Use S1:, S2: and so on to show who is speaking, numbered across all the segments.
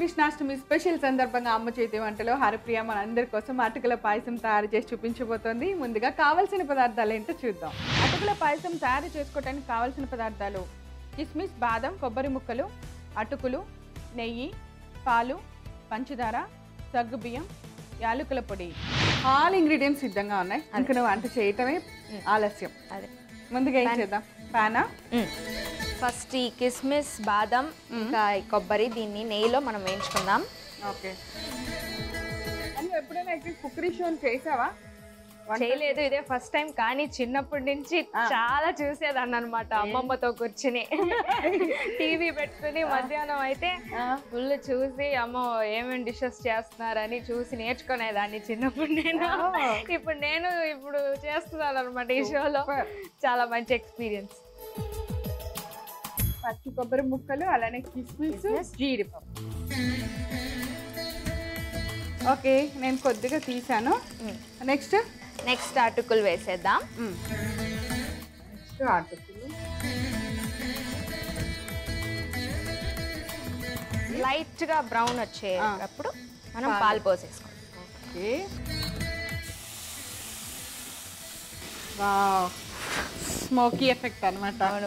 S1: Krishnashtami special సందర్భంగా అమ్మ చేతి వంటలో హరిప్రియ మన అందరి కోసం అటుకుల పాయసం తయారు చేసి చూపించబోతోంది ముందుగా కావాల్సిన పదార్థాలు ఏంటో చూద్దాం అటుకుల పాయసం తయారు చేసుకోవడానికి కావాల్సిన పదార్థాలు కిస్మిస్ బాదం కొబ్బరి ముక్కలు అటుకులు నెయ్యి పాలు పంచదార సగ్గుబియ్యం యాలకుల పొడి ఆల్ ఇంగ్రీడియంట్స్ సిద్ధంగా ఉన్నాయి ఇంకా నువ్వు వంట చేయటమే ఆలస్యం
S2: అదే
S1: ముందుగా ఏం చేద్దాం పానా
S2: ఫస్ట్ ఈ కిస్మిస్ బాదం ఇంకా ఈ కొబ్బరి దీన్ని నెయ్యిలో మనం వేయించుకుందాం
S1: ఓకే నువ్వు ఎప్పుడైనా కుక్కరీ షో చేసావా
S2: చేయలేదు ఇదే ఫస్ట్ టైం కానీ చిన్నప్పటి నుంచి చాలా చూసేదాన్ని అనమాట అమ్మమ్మతో కూర్చుని టీవీ పెట్టుకుని మధ్యాహ్నం అయితే ఫుల్ చూసి అమ్మ ఏమేమి డిషెస్ చేస్తున్నారని చూసి నేర్చుకునేదాన్ని చిన్నప్పుడు నేను ఇప్పుడు నేను ఇప్పుడు చేస్తున్నాను అనమాట ఈ షోలో
S1: Super.
S2: చాలా మంచి ఎక్స్పీరియన్స్
S1: పచ్చి కొబ్బరి ముక్కలు అలానే కిస్మిస్
S2: Kismis.
S1: జీడిపప్పు ఓకే నేను కొద్దిగా తీసాను నెక్స్ట్
S2: నెక్స్ట్ అటుకులు వేసేద్దాం
S1: నెక్స్ట్ అటుకులు
S2: లైట్ గా బ్రౌన్ వచ్చేటప్పుడు మనం పాలు పోసేసుకోవాలి
S1: ఓకే వావ్ స్మోకీ ఎఫెక్ట్ అనమాట
S2: అవును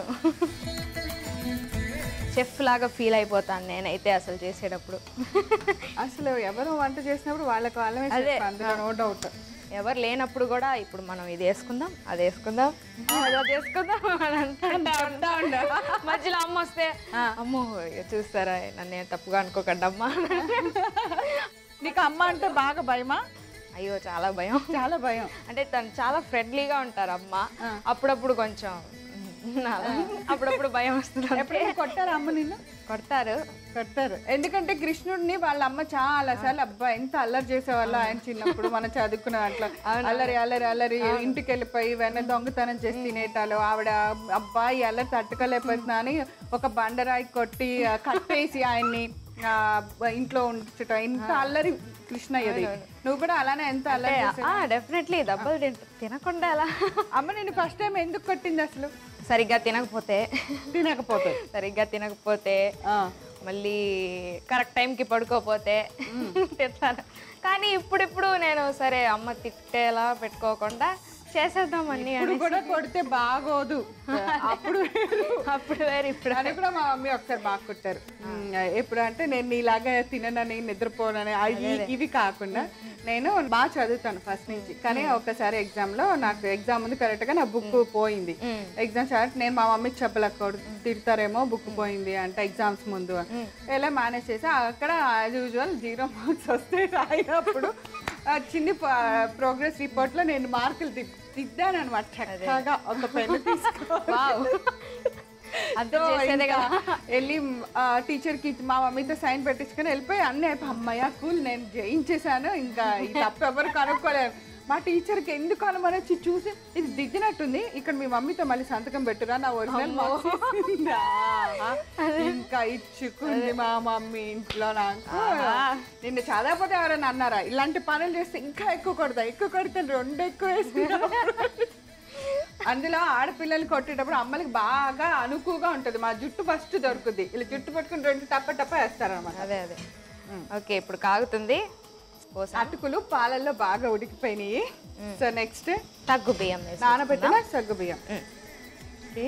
S2: చెఫ్ లాగా ఫీల్ అయిపోతాను నేనైతే అసలు చేసేటప్పుడు
S1: అసలు ఎవరు వంట చేసినప్పుడు వాళ్ళకి వాళ్ళమే
S2: అదే.
S1: చెప్పు, అందులో నో డౌట్
S2: ఎవరు లేనప్పుడు కూడా ఇప్పుడు మనం ఇది వేసుకుందాం అది వేసుకుందాం అది అది వేసుకుందాం అని అంటా ఉంటా. మధ్యలో అమ్మ వస్తే అమ్మో ఇక చూస్తారా నన్ను ఏం తప్పుగా అనుకోకండి అమ్మ
S1: నీకు అమ్మ అంటే బాగా భయమా
S2: అయ్యో చాలా భయం
S1: చాలా భయం
S2: అంటే తను చాలా ఫ్రెండ్లీగా ఉంటారు అమ్మ అప్పుడప్పుడు కొంచెం అలా అప్పుడప్పుడు భయం వస్తుంది అంతే.
S1: ఎప్పుడైనా కొట్టారా అమ్మ నిన్ను
S2: కొడతారు
S1: కొడతారు ఎందుకంటే కృష్ణుడిని వాళ్ళ అమ్మ చాలా సార్లు అబ్బా ఎంత అల్లరి చేసేవాళ్ళు ఆయన చిన్నప్పుడు మనం చదువుకున్న అట్లా అల్లరి అల్లరి అల్లరి ఇంటికి వెళ్ళిపోయి వెన్న దొంగతనం చేసి తినేటాలు ఆవిడ అబ్బాయి అల్లరి తట్టుకోలేకపోతున్నా అని ఒక బండరాయి కొట్టి ఆ, కట్టేసి ఆయన్ని ఆ, ఇంట్లో ఉంచటం ఇంత అల్లరి కృష్ణయ్యది నువ్వు కూడా అలానే ఎంత అల్లరి చేసావు?
S2: డెఫినెట్లీ దెబ్బలు తింట తినకుండా ఎలా
S1: అమ్మ నేను ఫస్ట్ టైం ఎందుకు కొట్టింది అసలు
S2: సరిగ్గా తినకపోతే
S1: తినకపోతే
S2: సరిగ్గా తినకపోతే
S1: ఆ.
S2: మళ్ళీ కరెక్ట్ టైంకి పడుకోపోతే తిడతాను కానీ ఇప్పుడిప్పుడు నేను సరే అమ్మ తిట్టేలా పెట్టుకోకుండా చేసేద్దాం అన్ని
S1: ఇప్పుడు కూడా కొడితే బాగోదు అప్పుడు
S2: అప్పుడు వేరు ఇప్పుడు
S1: అని కూడా మా మమ్మీ ఒకసారి బాగా కొట్టారు ఉమ్, ఎప్పుడు అంటే నేను నీలాగా తిననని నిద్రపోనని అవి ఇవి కాకుండా నేను బాగా చదువుతాను ఫస్ట్ నుంచి కానీ ఒకసారి ఎగ్జామ్ లో నాకు ఎగ్జామ్ ముందు కరెక్ట్ గా నా బుక్ పోయింది ఎగ్జామ్ స్టార్ట్ నేను మా మమ్మీకి చెప్పలేక తిడతారేమో బుక్ పోయింది అంటే ఎగ్జామ్స్ ముందు అని. ఎలా మేనేజ్ చేసి అక్కడ యాజ్ యూజువల్ జీరో మార్క్స్ వస్తే రాయినప్పుడు ఆ చిన్ని ప్రోగ్రెస్ రిపోర్ట్ లో నేను మార్కులు దిద్దాను అనమాట చక్కగా ఒక పెన్ను తీసుకో
S2: అంతా
S1: సో
S2: చేసేదే
S1: ఇంకా
S2: కదా
S1: వెళ్ళి టీచర్ కి మా మమ్మీతో సైన్ పెట్టించుకొని వెళ్ళిపోయి అన్నీ అయిపోయి అమ్మయ్య కూల్ నేను జయించేశాను ఇంకా ఈ తప్పు ఎవరు కనుక్కోలేరు మా టీచర్కి ఎందుకు అనుమని వచ్చి చూసి ఇది దిద్దినట్టుంది ఇక్కడ మీ మమ్మీతో మళ్ళీ సంతకం పెట్టురా నా ఒరిజినల్ ఇంకా ఇచ్చుకుంది మా మమ్మీ ఇంట్లో నాకు నిన్ను చదవకపోతే ఎవరైనా అన్నారా ఇలాంటి పనులు చేస్తే ఇంకా ఎక్కువ కొడతా ఎక్కువ కొడితే రెండు ఎక్కువ వేసి అందులో ఆడపిల్లలు కొట్టేటప్పుడు అమ్మలకి బాగా అనుకువగా ఉంటుంది మా జుట్టు ఫస్ట్ దొరుకుద్ది ఇలా జుట్టు పట్టుకుని రెండు టప్ప టప్ప వేస్తారనమాట
S2: అదే అదే ఓకే ఇప్పుడు కాగుతుంది పోసా
S1: అటుకులు పాలల్లో బాగా ఉడికిపోయినాయి సో నెక్స్ట్
S2: తగ్గు బియ్యం వేసి
S1: నానబెట్టిన సగ్గు బియ్యం ఓకే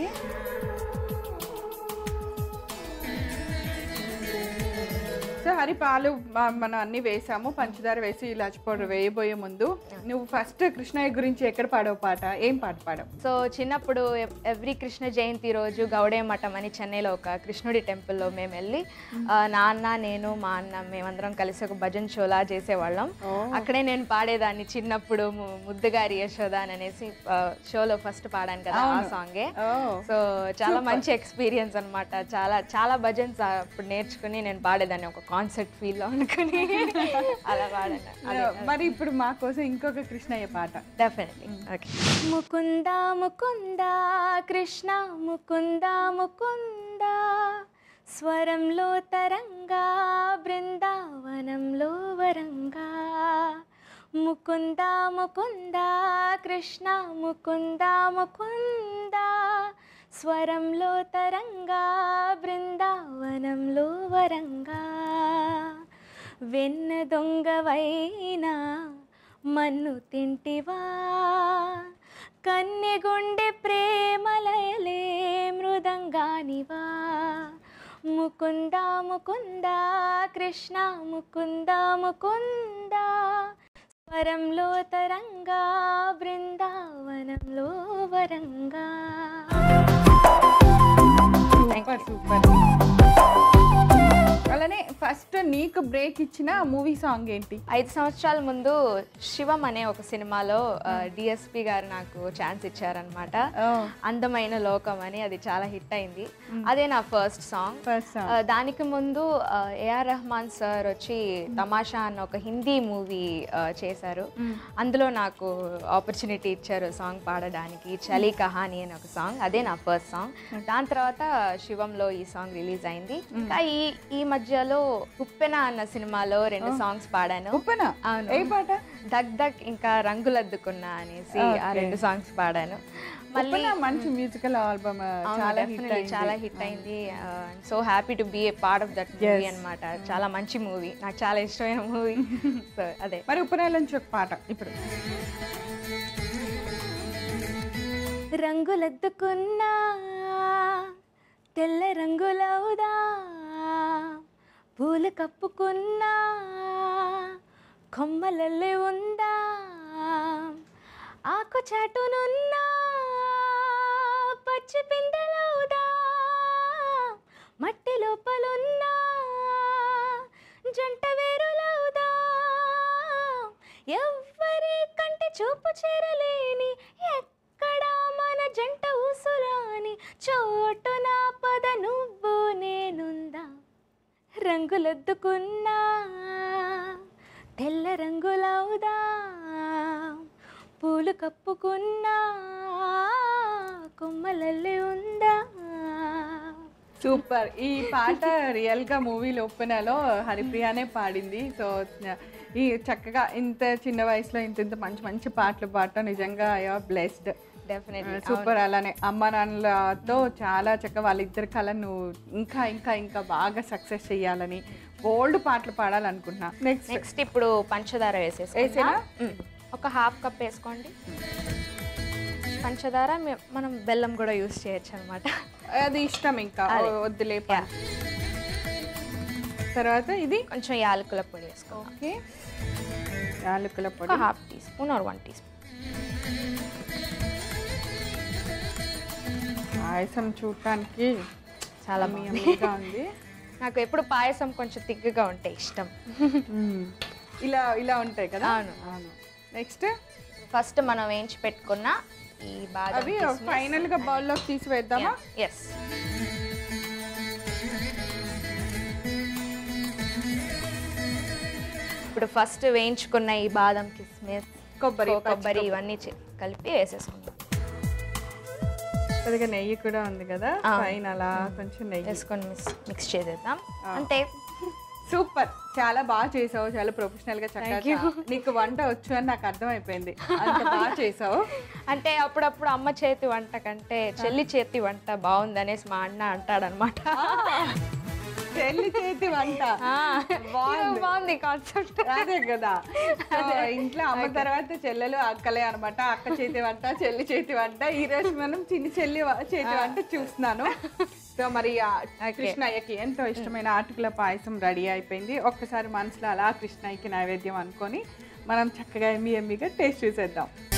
S1: సో హరి పాలు మ- మనం అన్ని వేసాము పంచదార వేసి ఇలాచి పౌడర్ వేయబోయే ముందు నువ్వు ఫస్ట్ కృష్ణయ్య గురించి ఎక్కడ పాడవు పాట ఏం పాట పాడవు
S2: సో చిన్నప్పుడు ఎవ్రీ కృష్ణ జయంతి రోజు గౌడే మఠం అని చెన్నైలో ఒక కృష్ణుడి టెంపుల్లో మేము వెళ్ళి ఆ, నాన్న నేను మా అన్న మేమందరం కలిసి ఒక భజన్ షోలా చేసేవాళ్ళం అక్కడే నేను పాడేదాన్ని చిన్నప్పుడు ము- ముద్దుగారి యశోద అని అనేసి ఆ, షోలో ఫస్ట్ పాడాను కదా ఆ సాంగే
S1: ఓ
S2: సో చాలా మంచి ఎక్స్పీరియన్స్ అన్నమాట చాలా చాలా భజన్స్ అప్పుడు నేర్చుకుని నేను పాడేదాన్ని ఒక కాన్సర్ట్ ఫీల్ లో అనుకుని అలా పాడాను
S1: మరి ఇప్పుడు మా కోసం ఇంకొక కృష్ణయ్య పాట
S2: డెఫినెట్లీ ఓకే ముకుంద ముకుంద కృష్ణ ముకుంద ముకుంద స్వరంలో తరంగా బృందావనంలో వరంగా ముకుంద ముకుంద కృష్ణ ముకుంద ముకుంద స్వరంలో తరంగా బృందావనంలో వరంగా వెన్న దొంగవైనా మన్ను తింటివా కన్నెగుండె ప్రేమలయలే మృదంగానివా ముకుంద ముకుంద కృష్ణ ముకుంద ముకుంద స్వరంలో తరంగా బృందావనంలో వరంగా
S1: సూపర్ సూపర్ అలానే ఫస్ట్ నీకు బ్రేక్ ఇచ్చిన మూవీ సాంగ్ ఏంటి
S2: ఐదు సంవత్సరాల ముందు శివం అనే ఒక సినిమాలో డిఎస్పి గారు నాకు ఛాన్స్ ఇచ్చారనమాట అందమైన లోకం అని అది చాలా హిట్ అయింది అదే నా ఫస్ట్ సాంగ్
S1: ఫస్ట్ సాంగ్
S2: ఆ, దానికి ముందు ఏఆర్ రెహమాన్ సార్ వచ్చి తమాషా అన్న ఒక హిందీ మూవీ చేశారు అందులో నాకు ఆపర్చునిటీ ఇచ్చారు సాంగ్ పాడడానికి చలి కహాని అని ఒక సాంగ్ అదే నా ఫస్ట్ సాంగ్ దాని తర్వాత శివంలో ఈ సాంగ్ రిలీజ్ అయింది ఇంకా ఈ ఈ మధ్యలో ఉప్పెన అన్న సినిమాలో రెండు సాంగ్స్ పాడాను
S1: ఉప్పనా
S2: అవును.
S1: ఏ పాట
S2: దగ్ దగ్ ఇంకా రంగులద్దుకున్నా అనేసి ఆ
S1: Okay.
S2: రెండు సాంగ్స్ పాడాను మళ్ళీ
S1: ఉప్పన మంచి మ్యూజికల్ ఆల్బమ్
S2: అవును,
S1: చాలా హిట్
S2: definitely
S1: అయింది
S2: చాలా హిట్ అయింది so happy to be a part of that movie
S1: Yes.
S2: అన్నమాట చాలా మంచి మూవీ నాకు చాలా ఇష్టమైన మూవీ సో అదే
S1: మరి ఉప్పనాల నుంచి ఒక పాట ఇప్పుడు
S2: రంగులద్దుకున్నా తెల్ల రంగులవుదా పూలు కప్పుకున్నా కొమ్మలల్లే ఉందా ఆకు చాటునున్నా పచ్చి పిందెలవుదా మట్టి లోపలున్నా జంట వేరులవుదా ఎవ్వరి కంటి చూపు చేరలేని ఎక్కడ మన జంట ఊసురాని చోటున పద నువ్వు నేనుందా రంగులద్దుకున్నా తెల్ల రంగులవుదా పూలు కప్పుకున్నా కొమ్మలల్లే ఉందా
S1: సూపర్ ఈ పాట రియల్ గా మూవీలో ఒప్పనలో హరిప్రియానే పాడింది సో ఈ చక్కగా ఇంత చిన్న వయసులో ఇంత ఇంత మంచి మంచి పాటలు పాడటం నిజంగా ఐఆర్ బ్లెస్డ్
S2: డెఫినెట్లీ
S1: సూపర్ అలానే అమ్మ నాన్నలతో చాలా చక్కగా వాళ్ళిద్దరి కళను నువ్వు ఇంకా ఇంకా ఇంకా బాగా సక్సెస్ చేయాలని ఓల్డ్ పాటలు పాడాలనుకుంటున్నా నెక్స్ట్
S2: నెక్స్ట్ ఇప్పుడు పంచదార వేసేసి
S1: వేసేనా?
S2: ఒక హాఫ్ కప్ వేసుకోండి పంచదార మే- మనం బెల్లం కూడా యూస్ చేయొచ్చు అనమాట
S1: అది ఇష్టం ఇంకా
S2: అదే.
S1: వద్దులే పా- తర్వాత ఇది
S2: కొంచెం యాలకుల పొడి వేసుకోవాలి
S1: ఓకే యాలకుల
S2: ఒక
S1: పొడి
S2: half teaspoon or one teaspoon
S1: payasam చూడటానికి
S2: చాలా
S1: yummy
S2: బాగుంది
S1: yummy-గా ఉంది
S2: నాకు ఎప్పుడు పాయసం కొంచెం తిగ్గగా ఉంటే ఇష్టం
S1: మ్మ్. ఇలా ఇలా ఉంటాయి కదా
S2: అవును.
S1: అవును నెక్స్ట్
S2: ఫస్ట్ మనం వేయించి పెట్టుకున్న ఈ బాదం
S1: అవి ఫైనల్ గా బౌల్ లోకి తీసి వేద్దామా
S2: ఎస్ ఇప్పుడు ఫస్ట్ వేయించుకున్న ఈ బాదం కిస్మిస్
S1: కొబ్బరి,
S2: కొ- కొబ్బరి ఇవన్నీ చి- కలిపి వేసేసుకుందాం
S1: కొద్దిగా నెయ్యి కూడా ఉంది కదా
S2: ఆ.
S1: పైన అలా కొంచెం నెయ్యి
S2: వేసుకొని మిక్స్ మిక్స్ చేసేద్దాం అంతే
S1: సూపర్ చాలా బాగా చేసావు చాలా ప్రొఫెషనల్ గా చక్కగా చా- నీకు వంట వచ్చు అని నాకు అర్థమైపోయింది అంత బాగా చేసావు
S2: అంటే అప్పుడప్పుడు అమ్మ చేతి వంట కంటే చెల్లి చేతి వంట బాగుంది అనేసి మా అన్న అంటాడనమాట
S1: చెల్లి చేతి వంట బాగుంది.
S2: బాగుంది కాన్సెప్ట్
S1: అదే కదా సో ఇంట్లో అమ్మ తర్వాత చెల్లెలు అక్కలే అనమాట అక్క చేతి వంట చెల్లి చేతి వంట ఈ రోజు మనం చిన్ని చెల్లి వ- చేతి వంట చూస్తున్నాను సో మరి ఆ కృష్ణయ్యకి ఎంతో ఇష్టమైన ఆటుకుల పాయసం రెడీ అయిపోయింది ఒక్కసారి మనసులో అలా కృష్ణయ్యకి నైవేద్యం అనుకొని మనం చక్కగా ఎమ్మి ఎమ్మిగా టేస్ట్ చూసేద్దాం